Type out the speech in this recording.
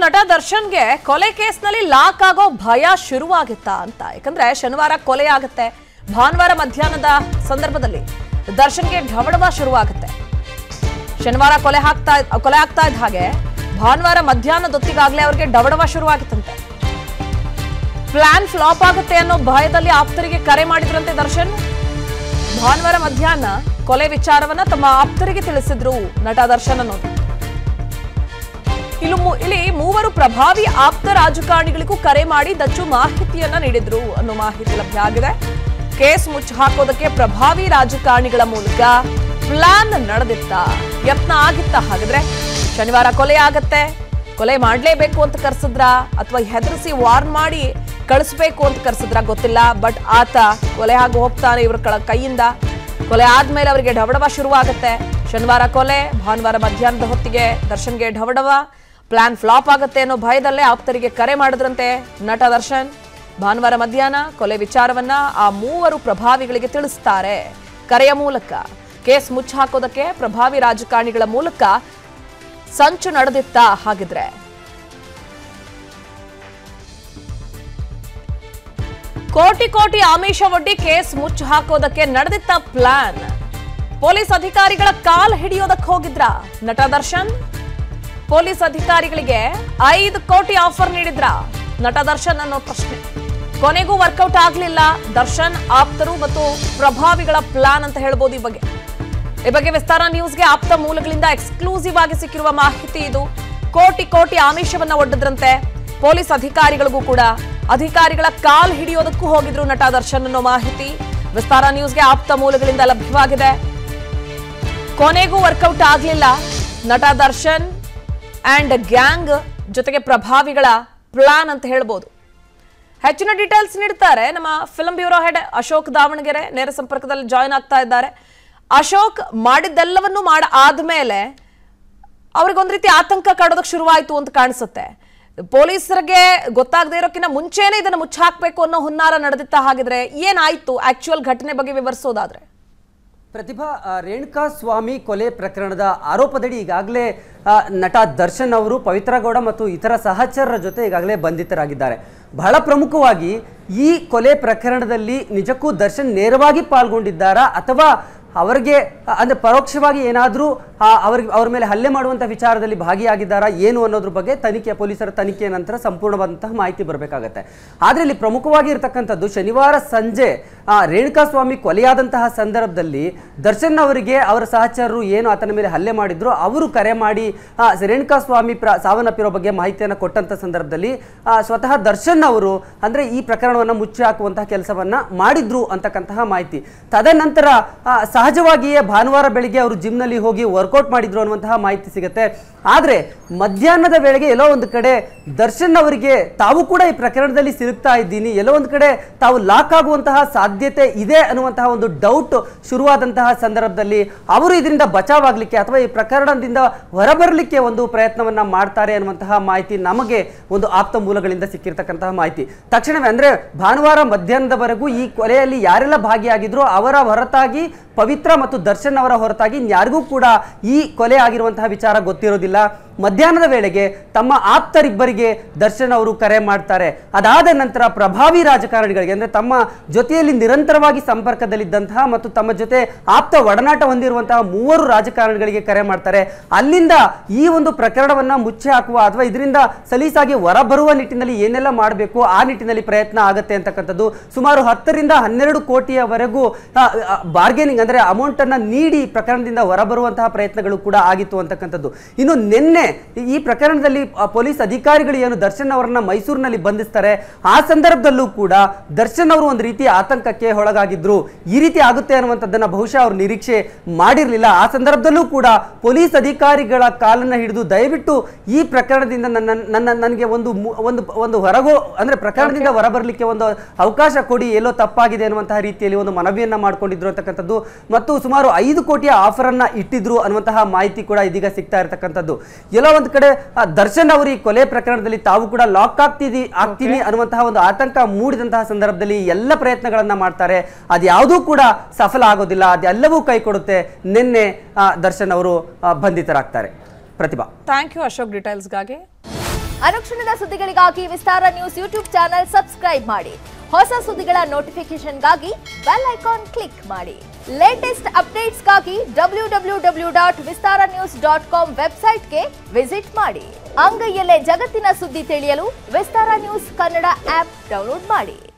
ನಟ ದರ್ಶನ್ಗೆ ಕೊಲೆ ಕೇಸ್ನಲ್ಲಿ ಲಾಕ್ ಆಗೋ ಭಯ ಶುರುವಾಗಿತ್ತಾ ಅಂತ ಯಾಕಂದ್ರೆ ಶನಿವಾರ ಕೊಲೆ ಆಗುತ್ತೆ ಭಾನುವಾರ ಮಧ್ಯಾಹ್ನದ ಸಂದರ್ಭದಲ್ಲಿ ದರ್ಶನ್ಗೆ ಢವಡವ ಶುರುವಾಗುತ್ತೆ ಶನಿವಾರ ಕೊಲೆ ಹಾಕ್ತಾ ಕೊಲೆ ಆಗ್ತಾ ಇದ್ದ ಹಾಗೆ ಭಾನುವಾರ ಮಧ್ಯಾಹ್ನದೊತ್ತಿಗಾಗ್ಲೇ ಅವ್ರಿಗೆ ಡವಡವ ಶುರುವಾಗಿತ್ತಂತೆ ಪ್ಲಾನ್ ಫ್ಲಾಪ್ ಆಗುತ್ತೆ ಅನ್ನೋ ಭಯದಲ್ಲಿ ಆಪ್ತರಿಗೆ ಕರೆ ಮಾಡಿದ್ರಂತೆ ದರ್ಶನ್ ಭಾನುವಾರ ಮಧ್ಯಾಹ್ನ ಕೊಲೆ ವಿಚಾರವನ್ನ ತಮ್ಮ ಆಪ್ತರಿಗೆ ತಿಳಿಸಿದ್ರು ನಟ ದರ್ಶನ್ ಅನ್ನೋದು ಇಲ್ಲಿ ಮೂ- ಇಲ್ಲಿ ಮೂವರು ಪ್ರಭಾವಿ ಆಪ್ತ ರಾಜಕಾರಣಿಗಳಿಗೂ ಕರೆ ಮಾಡಿ ದಚ್ಚು ಮಾಹಿತಿಯನ್ನ ನೀಡಿದ್ರು ಅನ್ನೋ ಮಾಹಿತಿ ಲಭ್ಯ ಆಗಿದೆ ಕೇಸ್ ಮುಚ್ಚಿ ಹಾಕೋದಕ್ಕೆ ಪ್ರಭಾವಿ ರಾಜಕಾರಣಿಗಳ ಮೂಲಕ ಪ್ಲಾನ್ ನಡೆದಿತ್ತ ಯತ್ನ ಆಗಿತ್ತ ಹಾಗಾದ್ರೆ ಶನಿವಾರ ಕೊಲೆ ಆಗತ್ತೆ ಕೊಲೆ ಮಾಡ್ಲೇಬೇಕು ಅಂತ ಕರ್ಸಿದ್ರ ಅಥವಾ ಹೆದರಿಸಿ ವಾರ್ನ್ ಮಾಡಿ ಕಳಿಸ್ಬೇಕು ಅಂತ ಕರ್ಸಿದ್ರ ಗೊತ್ತಿಲ್ಲ ಬಟ್ ಆತ ಕೊಲೆ ಆಗಿ ಹೋಗ್ತಾನೆ ಇವ್ರ ಕಳ ಕೈಯಿಂದ ಕೊಲೆ ಆದ್ಮೇಲೆ ಅವರಿಗೆ ಢವಡವ ಶುರುವಾಗುತ್ತೆ ಶನಿವಾರ ಕೊಲೆ ಭಾನುವಾರ ಮಧ್ಯಾಹ್ನದ ಹೊತ್ತಿಗೆ ದರ್ಶನ್ಗೆ ಢವಡವ ಪ್ಲಾನ್ ಫ್ಲಾಪ್ ಆಗುತ್ತೆ ಅನ್ನೋ ಭಯದಲ್ಲೇ ಆಪ್ತರಿಗೆ ಕರೆ ಮಾಡಿದ್ರಂತೆ ನಟ ದರ್ಶನ್ ಭಾನುವಾರ ಮಧ್ಯಾಹ್ನ ಕೊಲೆ ವಿಚಾರವನ್ನ ಆ ಮೂವರು ಪ್ರಭಾವಿಗಳಿಗೆ ತಿಳಿಸ್ತಾರೆ ಕರೆಯ ಮೂಲಕ ಕೇಸ್ ಮುಚ್ಚಿ ಹಾಕೋದಕ್ಕೆ ಪ್ರಭಾವಿ ರಾಜಕಾರಣಿಗಳ ಮೂಲಕ ಸಂಚು ನಡೆದಿತ್ತ ಹಾಗಿದ್ರೆ ಕೋಟಿ ಕೋಟಿ ಆಮಿಷ ಒಡ್ಡಿ ಕೇಸ್ ಮುಚ್ಚಿ ಹಾಕೋದಕ್ಕೆ ನಡೆದಿತ್ತ ಪ್ಲಾನ್ ಪೊಲೀಸ್ ಅಧಿಕಾರಿಗಳ ಕಾಲ್ ಹಿಡಿಯೋದಕ್ಕೆ ಹೋಗಿದ್ರ ನಟ ದರ್ಶನ್ ಪೊಲೀಸ್ ಅಧಿಕಾರಿಗಳಿಗೆ ಐದು ಕೋಟಿ ಆಫರ್ ನೀಡಿದ್ರ ನಟ ದರ್ಶನ್ ಅನ್ನೋ ಪ್ರಶ್ನೆ ಕೊನೆಗೂ ವರ್ಕೌಟ್ ಆಗ್ಲಿಲ್ಲ ದರ್ಶನ್ ಆಪ್ತರು ಮತ್ತು ಪ್ರಭಾವಿಗಳ ಪ್ಲಾನ್ ಅಂತ ಹೇಳ್ಬೋದು ಈ ಬಗ್ಗೆ ಈ ಬಗ್ಗೆ ವಿಸ್ತಾರ ನ್ಯೂಸ್ಗೆ ಆಪ್ತ ಮೂಲಗಳಿಂದ ಎಕ್ಸ್ಕ್ಲೂಸಿವ್ ಆಗಿ ಸಿಕ್ಕಿರುವ ಮಾಹಿತಿ ಇದು ಕೋಟಿ ಕೋಟಿ ಆಮಿಷವನ್ನ ಒಡ್ಡದ್ರಂತೆ ಪೊಲೀಸ್ ಅಧಿಕಾರಿಗಳಿಗೂ ಕೂಡ ಅಧಿಕಾರಿಗಳ ಕಾಲ್ ಹಿಡಿಯೋದಕ್ಕೂ ಹೋಗಿದ್ರು ನಟ ದರ್ಶನ್ ಅನ್ನೋ ಮಾಹಿತಿ ವಿಸ್ತಾರ ನ್ಯೂಸ್ಗೆ ಆಪ್ತ ಮೂಲಗಳಿಂದ ಲಭ್ಯವಾಗಿದೆ ಕೊನೆಗೂ ವರ್ಕೌಟ್ ಆಗ್ಲಿಲ್ಲ ನಟ ದರ್ಶನ್ ಅಂಡ್ ಗ್ಯಾಂಗ್ ಜೊತೆಗೆ ಪ್ರಭಾವಿಗಳ ಪ್ಲಾನ್ ಅಂತ ಹೇಳ್ಬೋದು ಹೆಚ್ಚಿನ ಡೀಟೇಲ್ಸ್ ನೀಡ್ತಾರೆ ನಮ್ಮ film bureau head Ashok Davanagere ನೇರ ಸಂಪರ್ಕದಲ್ಲಿ ಜಾಯ್ನ್ ಆಗ್ತಾ ಇದ್ದಾರೆ ಅಶೋಕ್ ಮಾಡಿದ್ದೆಲ್ಲವನ್ನೂ ಮಾಡ ಆದ್ಮೇಲೆ ಅವ್ರಿಗೊಂದ್ ರೀತಿ ಆತಂಕ ಕಾಡೋದಕ್ಕೆ ಶುರುವಾಯಿತು ಅಂತ ಕಾಣಿಸುತ್ತೆ ಪೊಲೀಸರಿಗೆ ಗೊತ್ತಾಗದೇ ಇರೋಕ್ಕಿಂತ ಮುಂಚೆನೆ ಇದನ್ನ ಮುಚ್ಚಾಕ್ಬೇಕು ಅನ್ನೋ ಹುನ್ನಾರ ನಡೆದಿತ್ತ ಹಾಗಿದ್ರೆ ಏನಾಯ್ತು ಆಕ್ಚುಯಲ್ ಘಟನೆ ಬಗ್ಗೆ ವಿವರಿಸೋದಾದ್ರೆ ಪ್ರತಿಭಾ ಆ, ರೇಣುಕಾ ಸ್ವಾಮಿ ಕೊಲೆ ಪ್ರಕರಣದ ಆರೋಪದಡಿ ಈಗಾಗಲೇ ಆ, ನಟ ದರ್ಶನ್ ಅವರು ಪವಿತ್ರ ಗೌಡ ಮತ್ತು ಇತರ ಸಹಚರರ ಜೊತೆ ಈಗಾಗಲೇ ಬಂಧಿತರಾಗಿದ್ದಾರೆ ಬಹಳ ಪ್ರಮುಖವಾಗಿ ಈ ಕೊಲೆ ಪ್ರಕರಣದಲ್ಲಿ ನಿಜಕ್ಕೂ ದರ್ಶನ್ ನೇರವಾಗಿ ಪಾಲ್ಗೊಂಡಿದ್ದಾರಾ ಅಥವಾ ಅವರಿಗೆ ಆ, ಅಂದ್ರೆ ಪರೋಕ್ಷವಾಗಿ ಏನಾದರೂ ಅವ್ರಿಗೆ ಅವ್ರ ಮೇಲೆ ಹಲ್ಲೆ ಮಾಡುವಂಥ ವಿಚಾರದಲ್ಲಿ ಭಾಗಿಯಾಗಿದ್ದಾರಾ ಏನು ಅನ್ನೋದ್ರ ಬಗ್ಗೆ ತನಿಖೆ ಪೊಲೀಸರ ತನಿಖೆ ನಂತರ ಸಂಪೂರ್ಣವಾದಂತಹ ಮಾಹಿತಿ ಬರಬೇಕಾಗತ್ತೆ ಆದರೆ ಇಲ್ಲಿ ಪ್ರಮುಖವಾಗಿ ಇರತಕ್ಕಂಥದ್ದು ಶನಿವಾರ ಸಂಜೆ ಆ, ರೇಣುಕಾ ಸ್ವಾಮಿ ಕೊಲೆಯಾದಂತಹ ಸಂದರ್ಭದಲ್ಲಿ ದರ್ಶನ್ ಅವರಿಗೆ ಅವರ ಸಹಚರರು ಏನು ಆತನ ಮೇಲೆ ಹಲ್ಲೆ ಮಾಡಿದ್ರು ಅವರು ಕರೆ ಮಾಡಿ ಆ, ರೇಣುಕಾ ಸ್ವಾಮಿ ಪ್ರ ಸಾವನ್ನಪ್ಪಿರೋ ಬಗ್ಗೆ ಮಾಹಿತಿಯನ್ನು ಕೊಟ್ಟಂತ ಸಂದರ್ಭದಲ್ಲಿ ಆ, ಸ್ವತಃ ದರ್ಶನ್ ಅವರು ಅಂದ್ರೆ ಈ ಪ್ರಕರಣವನ್ನು ಮುಚ್ಚಿ ಹಾಕುವಂತಹ ಕೆಲಸವನ್ನ ಮಾಡಿದ್ರು ಅಂತಕ್ಕಂತಹ ಮಾಹಿತಿ ತದನಂತರ ಆ, ಸಹಜವಾಗಿಯೇ ಭಾನುವಾರ ಬೆಳಿಗ್ಗೆ ಅವರು ಜಿಮ್ನಲ್ಲಿ ಹೋಗಿ ವರ್ಕೌಟ್ ಮಾಡಿದ್ರು ಅನ್ನುವಂತಹ ಮಾಹಿತಿ ಸಿಗುತ್ತೆ ಆದರೆ ಮಧ್ಯಾಹ್ನದ ವೇಳೆಗೆ ಎಲ್ಲೋ ಒಂದು ಕಡೆ ದರ್ಶನ್ ಅವರಿಗೆ ತಾವು ಕೂಡ ಈ ಪ್ರಕರಣದಲ್ಲಿ ಸಿಲುಕ್ತಾ ಇದ್ದೀನಿ ಎಲ್ಲೋ ಒಂದು ಕಡೆ ತಾವು ಲಾಕ್ ಆಗುವಂತಹ ಸಾಧ್ಯತೆ ಇದೆ ಅನ್ನುವಂತಹ ಒಂದು ಡೌಟ್ ಶುರುವಾದಂತಹ ಸಂದರ್ಭದಲ್ಲಿ ಅವರು ಇದರಿಂದ ಬಚಾವಾಗಲಿಕ್ಕೆ ಅಥವಾ ಈ ಪ್ರಕರಣದಿಂದ ಹೊರಬರಲಿಕ್ಕೆ ಒಂದು ಪ್ರಯತ್ನವನ್ನ ಮಾಡ್ತಾರೆ ಅನ್ನುವಂತಹ ಮಾಹಿತಿ ನಮಗೆ ಒಂದು ಆಪ್ತ ಮೂಲಗಳಿಂದ ಸಿಕ್ಕಿರ್ತಕ್ಕಂತಹ ಮಾಹಿತಿ ತಕ್ಷಣವೇ ಅಂದ್ರೆ ಭಾನುವಾರ ಮಧ್ಯಾಹ್ನದವರೆಗೂ ಈ ಕೊಲೆಯಲ್ಲಿ ಯಾರೆಲ್ಲ ಭಾಗಿಯಾಗಿದ್ರು ಅವರ ಹೊರತಾಗಿ ಪವಿತ್ರ ಮತ್ತು ದರ್ಶನ್ ಅವರ ಹೊರತಾಗಿ ಯಾರಿಗೂ ಕೂಡ ಈ ಕೊಲೆ ಆಗಿರುವಂತಹ ವಿಚಾರ ಗೊತ್ತಿರೋದಿಲ್ಲ ಮಧ್ಯಾಹ್ನದ ವೇಳೆಗೆ ತಮ್ಮ ಆಪ್ತರಿಬ್ಬರಿಗೆ ದರ್ಶನ್ ಅವರು ಕರೆ ಮಾಡ್ತಾರೆ ಅದಾದ ನಂತರ ಪ್ರಭಾವಿ ರಾಜಕಾರಣಿಗಳಿಗೆ ಅಂದ್ರೆ ತಮ್ಮ ಜೊತೆಯಲ್ಲಿ ನಿರಂತರವಾಗಿ ಸಂಪರ್ಕದಲ್ಲಿದ್ದಂತಹ ಮತ್ತು ತಮ್ಮ ಜೊತೆ ಆಪ್ತ ಒಡನಾಟ ಹೊಂದಿರುವಂತಹ ಮೂವರು ರಾಜಕಾರಣಿಗಳಿಗೆ ಕರೆ ಮಾಡ್ತಾರೆ ಅಲ್ಲಿಂದ ಈ ಒಂದು ಪ್ರಕರಣವನ್ನ ಮುಚ್ಚಿ ಹಾಕುವ ಅಥವಾ ಇದರಿಂದ ಸಲೀಸಾಗಿ ಹೊರಬರುವ ನಿಟ್ಟಿನಲ್ಲಿ ಏನೆಲ್ಲ ಮಾಡಬೇಕು ಆ ನಿಟ್ಟಿನಲ್ಲಿ ಪ್ರಯತ್ನ ಆಗುತ್ತೆ ಅಂತಕ್ಕಂಥದ್ದು ಸುಮಾರು ಹತ್ತರಿಂದ ಹನ್ನೆರಡು ಕೋಟಿಯವರೆಗೂ ಬಾರ್ಗೇನಿಂಗ್ ಅಂದ್ರೆ ಅಮೌಂಟ್ ಅನ್ನ ನೀಡಿ ಪ್ರಕರಣದಿಂದ ಹೊರಬರುವಂತಹ ಪ್ರಯತ್ನಗಳು ಕೂಡ ಆಗಿತ್ತು ಅಂತಕ್ಕಂಥದ್ದು ಇನ್ನು ನಿನ್ನೆ ಈ ಪ್ರಕರಣದಲ್ಲಿ ಆ, ಪೊಲೀಸ್ ಅಧಿಕಾರಿಗಳು ಏನು ದರ್ಶನ್ ಅವರನ್ನ ಮೈಸೂರಿನಲ್ಲಿ ಬಂಧಿಸ್ತಾರೆ ಆ ಸಂದರ್ಭದಲ್ಲೂ ಕೂಡ ದರ್ಶನ್ ಅವರು ಒಂದು ರೀತಿ ಆತಂಕಕ್ಕೆ ಒಳಗಾಗಿದ್ರು ಈ ರೀತಿ ಆಗುತ್ತೆ ಅನ್ನುವಂಥದ್ದನ್ನ ಬಹುಶಃ ಅವರು ನಿರೀಕ್ಷೆ ಮಾಡಿರಲಿಲ್ಲ ಆ ಸಂದರ್ಭದಲ್ಲೂ ಕೂಡ ಪೊಲೀಸ್ ಅಧಿಕಾರಿಗಳ ಕಾಲನ್ನ ಹಿಡಿದು ದಯವಿಟ್ಟು ಈ ಪ್ರಕರಣದಿಂದ ನನ್ನ ನನ್ನ ನನಗೆ ಒಂದು ಮು- ಒಂದು ಒಂದು ಹೊರಗೋ ಅಂದ್ರೆ ಪ್ರಕರಣದಿಂದ ಹೊರಬರಲಿಕ್ಕೆ ಒಂದು ಅವಕಾಶ ಕೊಡಿ ಎಲ್ಲೋ ತಪ್ಪಾಗಿದೆ ಅನ್ನುವಂತಹ ರೀತಿಯಲ್ಲಿ ಒಂದು ಮನವಿಯನ್ನ ಮಾಡ್ಕೊಂಡಿದ್ರು ಅಂತಕ್ಕಂಥದ್ದು ಮತ್ತು ಸುಮಾರು ಐದು ಕೋಟಿಯ ಆಫರ್ ಅನ್ನ ಇಟ್ಟಿದ್ರು ಅನ್ನುವಂತಹ ಮಾಹಿತಿ ಕೂಡ ಇದೀಗ ಸಿಗ್ತಾ ಇರತಕ್ಕಂಥದ್ದು ಎಲ್ಲೋ ಒಂದು ಕಡೆ ಆ, ದರ್ಶನ್ ಅವರು ಈ ಕೊಲೆ ಪ್ರಕರಣದಲ್ಲಿ ತಾವು ಕೂಡ ಲಾಕ್ ಆಗ್ತಿದಿ ಆಗ್ತೀನಿ ಅನ್ನುವಂತಹ ಒಂದು ಆತಂಕ ಮೂಡಿದಂತಹ ಸಂದರ್ಭದಲ್ಲಿ ಎಲ್ಲ ಪ್ರಯತ್ನಗಳನ್ನ ಮಾಡ್ತಾರೆ ಅದ್ಯಾವುದೂ ಕೂಡ ಸಫಲ ಆಗೋದಿಲ್ಲ ಅದೆಲ್ಲವೂ ಕೈ ಕೊಡುತ್ತೆ ನಿನ್ನೆ ಆ, ದರ್ಶನ್ ಅವರು ಆ, ಬಂಧಿತರಾಗ್ತಾರೆ ಪ್ರತಿಭಾ ಥ್ಯಾಂಕ್ ಯು ಅಶೋಕ್ ಡೀಟೇಲ್ಸ್ಗಾಗಿ ಅನುಕ್ಷಣದ ಸುದ್ದಿಗಳಿಗಾಗಿ Vistara news YouTube channel subscribe ಮಾಡಿ ಹೊಸ ಸುದ್ದಿಗಳ ನೋಟಿಫಿಕೇಶನ್ಗಾಗಿ ಬೆಲ್ ಐಕಾನ್ ಕ್ಲಿಕ್ ಮಾಡಿ ಲೇಟೆಸ್ಟ್ ಅಪ್ಡೇಟ್ಸ್ಗಾಗಿ W W W dot Vistara news dot com ವೆಬ್ಸೈಟ್ಗೆ ವಿಸಿಟ್ ಮಾಡಿ ಅಂಗೈಯಲ್ಲೇ ಜಗತ್ತಿನ ಸುದ್ದಿ ತಿಳಿಯಲು Vistara news Kannada app download ಮಾಡಿ